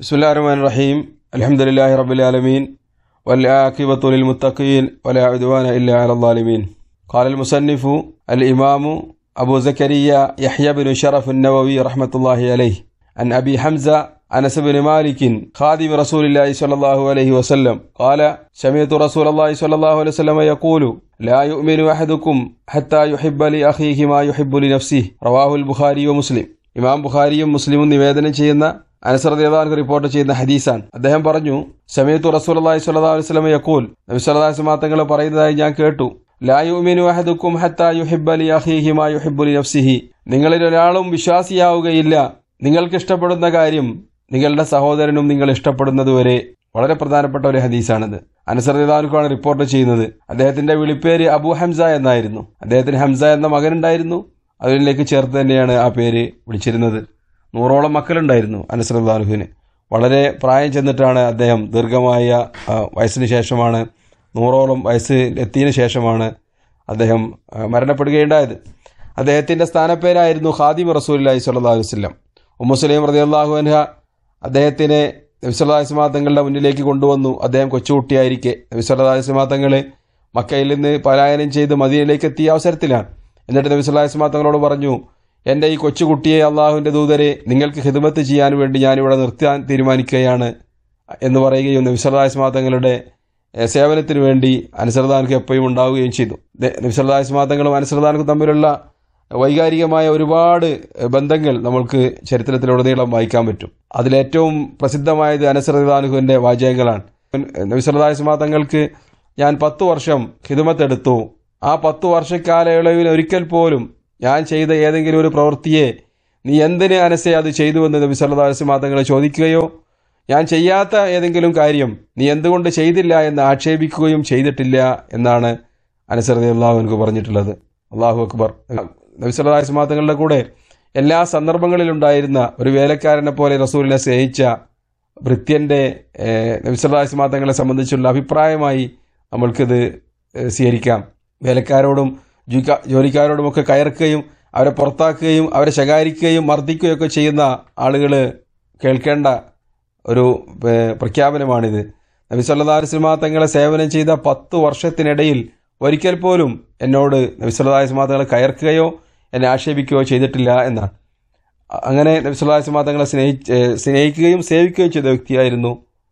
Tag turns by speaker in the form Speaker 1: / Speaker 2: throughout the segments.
Speaker 1: بسم الله الرحمن الرحيم الحمد لله رب العالمين والعاقبة للمتقين ولا عدوان إلا على الظالمين قال المصنف الإمام أبو زكريا يحيى بن شرف النووي رحمة الله عليه عن أبي حمزة أنس بن مالك خادم رسول الله صلى الله عليه وسلم قال سمعت رسول الله صلى الله عليه وسلم يقول لا يؤمن أحدكم حتى يحب لأخيه ما يحب لنفسه رواه البخاري ومسلم ഇമാം ബുഖാരിയും മുസ്ലിമും നിവേദനം ചെയ്യുന്ന അനസറദേദാർക്ക് റിപ്പോർട്ട് ചെയ്യുന്ന ഹദീസാണ് അദ്ദേഹം പറഞ്ഞു സമയത്തു റസൂൽ അള്ളാഹി സ്വല്ലാ വസ്ലമ യക്കൂൽ നബി സ്വല്ലാഹു മാത്തങ്ങൾ പറയുന്നതായി ഞാൻ കേട്ടു ലായുമിനു അഹദുക്കും ഹത്താ യുഹിബ്ബലി അഹീഹി മാ യുഹിബ്ബുലി നഫ്സിഹി നിങ്ങളിൽ ഒരാളും വിശ്വാസിയാവുകയില്ല നിങ്ങൾക്ക് ഇഷ്ടപ്പെടുന്ന കാര്യം നിങ്ങളുടെ സഹോദരനും നിങ്ങൾ ഇഷ്ടപ്പെടുന്നതുവരെ വളരെ പ്രധാനപ്പെട്ട ഒരു ഹദീസാണിത് അനസറിദാനുക്കാണ് റിപ്പോർട്ട് ചെയ്യുന്നത് അദ്ദേഹത്തിന്റെ വിളിപ്പേര് അബു ഹംസ എന്നായിരുന്നു അദ്ദേഹത്തിന് ഹംസ എന്ന മകനുണ്ടായിരുന്നു അതിലേക്ക് ചേർത്ത് തന്നെയാണ് ആ പേര് വിളിച്ചിരുന്നത് നൂറോളം മക്കളുണ്ടായിരുന്നു അനസറുദ്ദാനുഹുവിന് വളരെ പ്രായം ചെന്നിട്ടാണ് അദ്ദേഹം ദീർഘമായ ആ, വയസ്സിന് ശേഷമാണ് നൂറോളം വയസ്സ് എത്തിയതിനു ശേഷമാണ് അദ്ദേഹം ആ, മരണപ്പെടുകയുണ്ടായത് അദ്ദേഹത്തിൻ്റെ സ്ഥാനപ്പേരായിരുന്നു ഖാദിം റസൂലി സ്വല്ലാ വസ്ലം ഉമ്മുസ്ലീം റതി അള്ളാഹു അൻഹ അദ്ദേഹത്തിനെ നബിസ്വല്ലാസ്മാ തങ്ങളുടെ മുന്നിലേക്ക് കൊണ്ടുവന്നു അദ്ദേഹം കൊച്ചുകുട്ടിയായിരിക്കെ നബിസ്വല്ലാസ്മാ തങ്ങൾ മക്കയിൽ നിന്ന് പലായനം ചെയ്ത് മദീനയിലേക്ക് എത്തിയ അവസരത്തിലാണ് എന്നിട്ട് നബി സ്വല്ലാസ്മാ തങ്ങളോട് പറഞ്ഞു എൻ്റെ ഈ കൊച്ചുകുട്ടിയെ അള്ളാഹുവിൻ്റെ ദൂതരെ നിങ്ങൾക്ക് ഹിദമത്ത് ചെയ്യാൻ വേണ്ടി ഞാനിവിടെ നിർത്താൻ തീരുമാനിക്കുകയാണ് എന്ന് പറയുകയും നബി സ്വല്ലാസ്മാ തങ്ങളുടെ ഏഹ്, സേവനത്തിന് വേണ്ടി അനുസൃതാനക്ക് എപ്പോഴും ഉണ്ടാവുകയും ചെയ്തു ദേ- നബി സ്വല്ലാസ്മാ തങ്ങളും അനുസൃതാനക്കും തമ്മിലുള്ള വൈകാരികമായ ഒരുപാട് ബന്ധങ്ങൾ നമ്മൾക്ക് ചരിത്രത്തിലുടനീളം വായിക്കാൻ പറ്റും അതിലേറ്റവും പ്രസിദ്ധമായത് അനസറുദ്ദാനുഹുവിൻ്റെ വാചകങ്ങളാണ് നബിസ്വല്ലാസ്മാ തങ്ങൾക്ക് ഞാൻ പത്തു വർഷം ഹിദമത്തെടുത്തു ആ പത്തു വർഷക്കാലയളവിൽ ഒരിക്കൽ പോലും ഞാൻ ചെയ്ത ഏതെങ്കിലും ഒരു പ്രവൃത്തിയെ നീ എന്തിന് അനസെ അത് ചെയ്തുവെന്ന് നബി സല്ലാസ്മാ തങ്ങളെ ചോദിക്കുകയോ ഞാൻ ചെയ്യാത്ത ഏതെങ്കിലും കാര്യം നീ എന്തുകൊണ്ട് ചെയ്തില്ല എന്ന് ആക്ഷേപിക്കുകയും ചെയ്തിട്ടില്ല എന്നാണ് അനസറതി അള്ളാഹു എനിക്ക് പറഞ്ഞിട്ടുള്ളത് അള്ളാഹു അക്ബർ നബി സല്ലാസ്മാ തങ്ങളുടെ കൂടെ എല്ലാ സന്ദർഭങ്ങളിലുണ്ടായിരുന്ന ഒരു വേലക്കാരനെ പോലെ റസൂലിനെ സ്നേഹിച്ച ഭൃത്യൻ്റെ നബിസ്വല്ലാസ്മാ തങ്ങളെ സംബന്ധിച്ചുള്ള അഭിപ്രായമായി നമ്മൾക്കിത് ഏഹ്, സ്വീകരിക്കാം വേലക്കാരോടും ജോലിക്കാ- ജോലിക്കാരോടുമൊക്കെ കയർക്കുകയും അവരെ പുറത്താക്കുകയും അവരെ ശകാരിക്കുകയും മർദ്ദിക്കുകയും ഒക്കെ ചെയ്യുന്ന ആളുകൾ കേൾക്കേണ്ട ഒരു ഏഹ്, പ്രഖ്യാപനമാണിത് നബി സല്ലാ വസ്ലമാ തങ്ങളെ സേവനം ചെയ്ത പത്ത് വർഷത്തിനിടയിൽ ഒരിക്കൽ പോലും എന്നോട് നബി സല്ലാ വസ്ലമാ തങ്ങളെ കയർക്കുകയോ എന്നെ ആക്ഷേപിക്കുകയോ ചെയ്തിട്ടില്ല എന്നാണ് അങ്ങനെ നബി സല്ലാ വസ്ലമാ തങ്ങളെ സ്നേഹിച്ച് ഏഹ്, സ്നേഹിക്കുകയും സേവിക്കുകയും ചെയ്ത വ്യക്തിയായിരുന്നു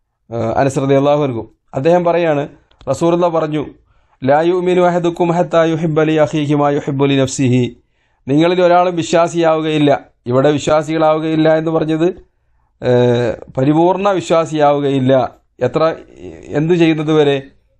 Speaker 1: അനസ്രതി അള്ളാഹുർക്കും അദ്ദേഹം പറയാണ് റസൂറുള്ള പറഞ്ഞു ലായുമിനു അഹദുക്കും ഹത്താ യുഹിബ്ബലി അഖീഹി മാ യുഹിബ്ബുലി നഫ്സിഹി നിങ്ങളിൽ ഒരാളും വിശ്വാസിയാവുകയില്ല ഇവിടെ വിശ്വാസികളാവുകയില്ല എന്ന് പറഞ്ഞത് ഏഹ്, പരിപൂർണ വിശ്വാസിയാവുകയില്ല എത്ര എന്തു ചെയ്യുന്നത് വരെ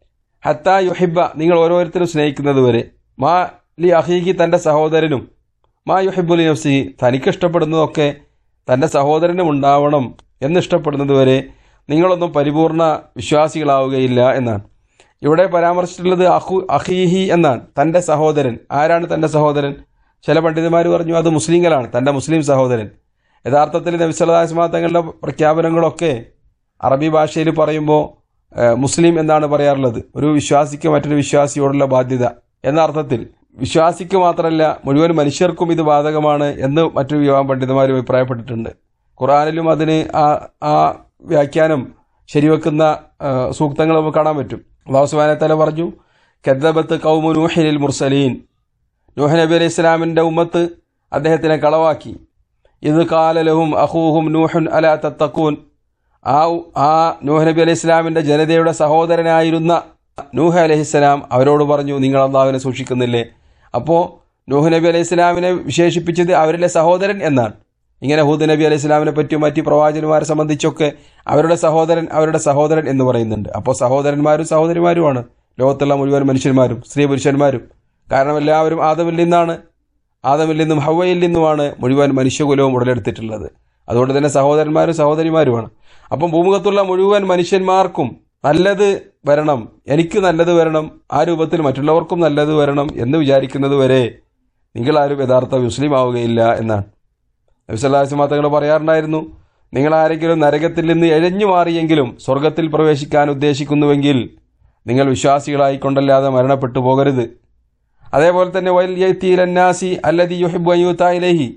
Speaker 1: ഹത്താ യുഹിബ്ബ നിങ്ങൾ ഓരോരുത്തരും സ്നേഹിക്കുന്നത് വരെ മാ ലി അഹീഹി തൻ്റെ സഹോദരനും മാ യുഹിബുലി നഫ്സിഹി തനിക്ക് ഇഷ്ടപ്പെടുന്നതൊക്കെ തൻ്റെ സഹോദരനും ഉണ്ടാവണം എന്നിഷ്ടപ്പെടുന്നത് വരെ നിങ്ങളൊന്നും പരിപൂർണ വിശ്വാസികളാവുകയില്ല എന്നാണ് ഇവിടെ പരാമർശിച്ചിട്ടുള്ളത് അഹു അഹീഹി എന്നാണ് തൻ്റെ സഹോദരൻ ആരാണ് തൻ്റെ സഹോദരൻ ചില പണ്ഡിതന്മാർ പറഞ്ഞു അത് മുസ്ലിങ്ങളാണ് തൻ്റെ മുസ്ലിം സഹോദരൻ യഥാർത്ഥത്തിൽ നബി സല്ലല്ലാഹു അലൈഹി വസല്ലം തങ്ങളുടെ പ്രഖ്യാപനങ്ങളൊക്കെ അറബി ഭാഷയിൽ പറയുമ്പോൾ ഏഹ്, മുസ്ലിം എന്നാണ് പറയാറുള്ളത് ഒരു വിശ്വാസിക്ക് മറ്റൊരു വിശ്വാസിയോടുള്ള ബാധ്യത എന്ന അർത്ഥത്തിൽ വിശ്വാസിക്ക് മാത്രമല്ല മുഴുവൻ മനുഷ്യർക്കും ഇത് ബാധകമാണ് എന്ന് മറ്റു വിവാഹ പണ്ഡിതന്മാരും അഭിപ്രായപ്പെട്ടിട്ടുണ്ട് ഖുറാനിലും അതിന് ആ ആ വ്യാഖ്യാനം ശരിവെക്കുന്ന ആ, സൂക്തങ്ങൾ നമുക്ക് കാണാൻ പറ്റും അള്ളാഹു സുബ്ഹാനഹു വ തആല പറഞ്ഞു കദ്ദബത്ത് കൗമു നൂഹിനിൽ മുർസലീൻ നൂഹ് നബി അലൈഹി ഇസ്ലാമിൻ്റെ ഉമ്മത്ത് അദ്ദേഹത്തിനെ കളവാക്കി ഇത് കാലലഹും അഹൂഹും നൂഹുൻ അല തത്തക്കൂൻ ആ ആ നൂഹ് നബി അലൈഹി ഇസ്ലാമിൻ്റെ ജനതയുടെ സഹോദരനായിരുന്ന നൂഹ് അലഹിസ്സലാം അവരോട് പറഞ്ഞു നിങ്ങൾ അള്ളാഹുവിനെ സൂക്ഷിക്കുന്നില്ലേ അപ്പോൾ നൂഹ് നബി അലൈഹി ഇസ്ലാമിനെ വിശേഷിപ്പിച്ചത് അവരിലെ സഹോദരൻ എന്നാണ് ഇങ്ങനെ ഹൂദ് നബി അലൈഹി ഇസ്ലാമിനെ പറ്റിയും മറ്റ് പ്രവാചകന്മാരെ സംബന്ധിച്ചൊക്കെ അവരുടെ സഹോദരൻ അവരുടെ സഹോദരൻ എന്ന് പറയുന്നുണ്ട് അപ്പോൾ സഹോദരന്മാരും സഹോദരിമാരുമാണ് ലോകത്തുള്ള മുഴുവൻ മനുഷ്യന്മാരും സ്ത്രീ പുരുഷന്മാരും കാരണം എല്ലാവരും ആദമിൽ നിന്നാണ് ആദമിൽ നിന്നും ഹവയിൽ നിന്നുമാണ് മുഴുവൻ മനുഷ്യകുലവും ഉടലെടുത്തിട്ടുള്ളത് അതുകൊണ്ട് തന്നെ സഹോദരന്മാരും സഹോദരിമാരുമാണ് അപ്പം ഭൂമുഖത്തുള്ള മുഴുവൻ മനുഷ്യന്മാർക്കും നല്ലത് വരണം എനിക്ക് നല്ലത് വരണം ആ രൂപത്തിൽ മറ്റുള്ളവർക്കും നല്ലത് വരണം എന്ന് വിചാരിക്കുന്നത് വരെ നിങ്ങളാരും യഥാർത്ഥ മുസ്ലിം ആവുകയില്ല എന്നാണ് നബിസല്ലാസ്മാ തങ്ങൾ പറയാറുണ്ടായിരുന്നു നിങ്ങൾ ആരെങ്കിലും നരകത്തിൽ നിന്ന് എഴഞ്ഞു മാറിയെങ്കിലും സ്വർഗത്തിൽ പ്രവേശിക്കാൻ ഉദ്ദേശിക്കുന്നുവെങ്കിൽ നിങ്ങൾ വിശ്വാസികളായിക്കൊണ്ടല്ലാതെ മരണപ്പെട്ടു പോകരുത് അതേപോലെ തന്നെ വൈൽ യത്തീലന്നാസി അല്ലതി യുഹിബ് അയ്യൂത്ത ഇലഹി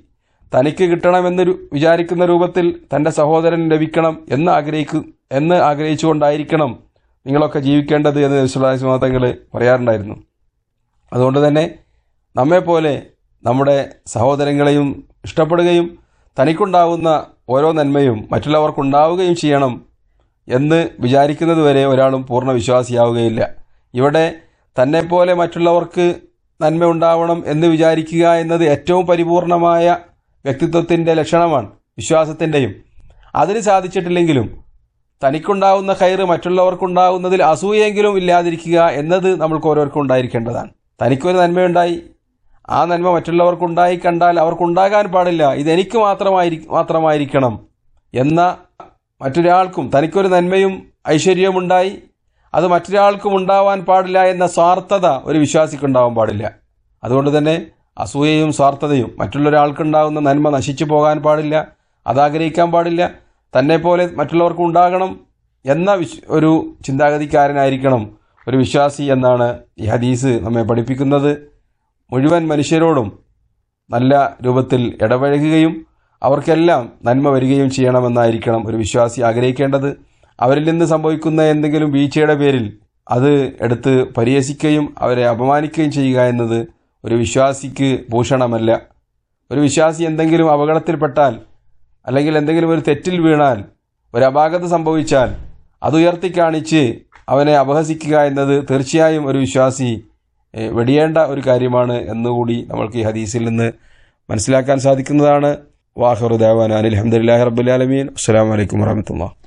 Speaker 1: തനിക്ക് കിട്ടണമെന്ന് രു- വിചാരിക്കുന്ന രൂപത്തിൽ തൻ്റെ സഹോദരൻ ലഭിക്കണം എന്ന് ആഗ്രഹിക്കു എന്ന് ആഗ്രഹിച്ചുകൊണ്ടായിരിക്കണം നിങ്ങളൊക്കെ ജീവിക്കേണ്ടത് എന്ന് വിശ്വാസ തങ്ങൾ പറയാറുണ്ടായിരുന്നു അതുകൊണ്ട് തന്നെ നമ്മെപ്പോലെ നമ്മുടെ സഹോദരങ്ങളെയും ഇഷ്ടപ്പെടുകയും തനിക്കുണ്ടാവുന്ന ഓരോ നന്മയും മറ്റുള്ളവർക്കുണ്ടാവുകയും ചെയ്യണം എന്ന് വിചാരിക്കുന്നത് വരെ ഒരാളും പൂർണ്ണ വിശ്വാസിയാവുകയില്ല ഇവിടെ തന്നെപ്പോലെ മറ്റുള്ളവർക്ക് നന്മ ഉണ്ടാവണം എന്ന് വിചാരിക്കുക എന്നത് ഏറ്റവും പരിപൂർണമായ വ്യക്തിത്വത്തിൻ്റെ ലക്ഷണമാണ് വിശ്വാസത്തിൻ്റെയും അതിന് സാധിച്ചിട്ടില്ലെങ്കിലും തനിക്കുണ്ടാവുന്ന കയറ് മറ്റുള്ളവർക്കുണ്ടാവുന്നതിൽ അസൂയെങ്കിലും ഇല്ലാതിരിക്കുക എന്നത് നമ്മൾക്ക് ഓരോരുത്തർക്കും ഉണ്ടായിരിക്കേണ്ടതാണ് തനിക്കൊരു നന്മയുണ്ടായി ആ നന്മ മറ്റുള്ളവർക്കുണ്ടായി കണ്ടാൽ അവർക്കുണ്ടാകാൻ പാടില്ല ഇതെനിക്ക് മാത്രമായി മാത്രമായിരിക്കണം എന്ന മറ്റൊരാൾക്കും തനിക്കൊരു നന്മയും ഐശ്വര്യവും ഉണ്ടായി അത് മറ്റൊരാൾക്കും ഉണ്ടാവാൻ പാടില്ല എന്ന സ്വാർത്ഥത ഒരു വിശ്വാസിക്കുണ്ടാവാൻ പാടില്ല അതുകൊണ്ട് തന്നെ അസൂയയും സ്വാർത്ഥതയും മറ്റുള്ളൊരാൾക്കുണ്ടാകുന്ന നന്മ നശിച്ചു പോകാൻ പാടില്ല അതാഗ്രഹിക്കാൻ പാടില്ല തന്നെ പോലെ മറ്റുള്ളവർക്കും ഉണ്ടാകണം എന്ന വിശ് ഒരു ചിന്താഗതിക്കാരനായിരിക്കണം ഒരു വിശ്വാസി എന്നാണ് ഈ ഹദീസ് നമ്മെ പഠിപ്പിക്കുന്നത് മുഴുവൻ മനുഷ്യരോടും നല്ല രൂപത്തിൽ ഇടപഴകുകയും അവർക്കെല്ലാം നന്മ വരികയും ചെയ്യണമെന്നായിരിക്കണം ഒരു വിശ്വാസി ആഗ്രഹിക്കേണ്ടത് അവരിൽ നിന്ന് സംഭവിക്കുന്ന എന്തെങ്കിലും വീഴ്ചയുടെ പേരിൽ അത് എടുത്ത് പരിഹസിക്കുകയും അവരെ അപമാനിക്കുകയും ചെയ്യുക എന്നത് ഒരു വിശ്വാസിക്ക് ഭൂഷണമല്ല ഒരു വിശ്വാസി എന്തെങ്കിലും അപകടത്തിൽപ്പെട്ടാൽ അല്ലെങ്കിൽ എന്തെങ്കിലും ഒരു തെറ്റിൽ വീണാൽ ഒരു അപാകത സംഭവിച്ചാൽ അത് ഉയർത്തി കാണിച്ച് അവനെ അപഹസിക്കുക എന്നത് തീർച്ചയായും ഒരു വിശ്വാസി ഏഹ്, വെടിയേണ്ട ഒരു കാര്യമാണ് എന്നുകൂടി നമ്മൾക്ക് ഈ ഹദീസിൽ നിന്ന് മനസ്സിലാക്കാൻ സാധിക്കുന്നതാണ് വാഹറുദാവാൻ അലഹമുല്ലാ റബുലാലമീൻ അസ്സാം വലൈക്കും വാഹമത്തുള്ള